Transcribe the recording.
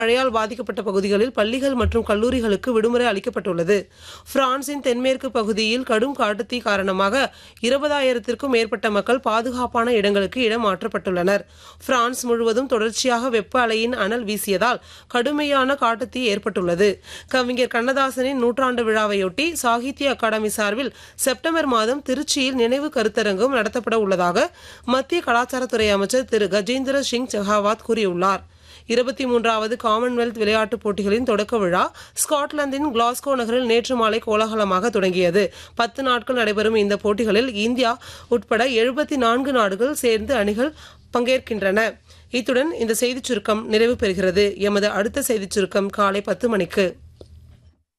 மழையால் பாதிக்கப்பட்ட பகுதிகளில் பள்ளிகள் மற்றும் கல்லூரிகளுக்கு விடுமுறை அளிக்கப்பட்டுள்ளது பிரான்சின் தென்மேற்கு பகுதியில் கடும் காட்டுத்தீ காரணமாக இருபதாயிரத்திற்கும் மேற்பட்ட மக்கள் பாதுகாப்பான இடங்களுக்கு இடம் மாற்றப்பட்டுள்ளனர் பிரான்ஸ் முழுவதும் தொடர்ச்சியாக வெப்ப அலையின் அனல் வீசியதால் கடுமையான காட்டுத்தீ ஏற்பட்டுள்ளது கவிஞர் கண்ணதாசனின் நூற்றாண்டு விழாவையொட்டி சாகித்ய அகாடமி சார்பில் செப்டம்பர் மாதம் திருச்சியில் நினைவு கருத்தரங்கம் நடத்தப்பட உள்ளதாக மத்திய கலாச்சாரத்துறை அமைச்சர் திரு கஜேந்திர சிங் செகாவத் கூறியுள்ளார் இருபத்தி மூன்றாவது காமன்வெல்த் விளையாட்டுப் போட்டிகளின் தொடக்க விழா ஸ்காட்லாந்தின் கிளாஸ்கோ நகரில் நேற்று மாலை கோலாகலமாக தொடங்கியது பத்து நாட்கள் நடைபெறும் இந்த போட்டிகளில் இந்தியா உட்பட எழுபத்தி நான்கு நாடுகள் சேர்ந்து அணிகள் பங்கேற்கின்றன இத்துடன் இந்த செய்திச் சுருக்கம் நிறைவு பெறுகிறது எமது அடுத்த செய்திச் சுருக்கம் காலை பத்து மணிக்கு